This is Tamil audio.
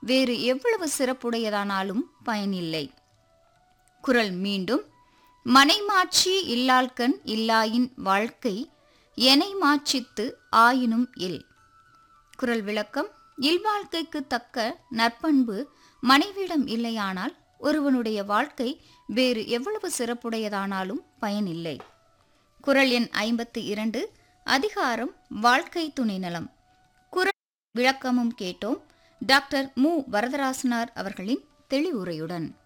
வேறு எவ்வளவு சிறப்புடையதானாலும் பயனில்லை குரல் மீண்டும் மனைமாட்சி இல்லாள்கண் இல்லாயின் வாழ்க்கை எனை மாட்சித்து ஆயினும் இல் குரல் விளக்கம் இல்வாழ்க்கைக்கு தக்க நற்பண்பு மனைவியிடம் இல்லையானால் ஒருவனுடைய வாழ்க்கை வேறு எவ்வளவு சிறப்புடையதானாலும் பயனில்லை குரல் எண் ஐம்பத்தி இரண்டு அதிகாரம் வாழ்க்கை துணைநலம் குரல் விளக்கமும் கேட்டோம் டாக்டர் மு வரதராசனார் அவர்களின் தெளிவுரையுடன்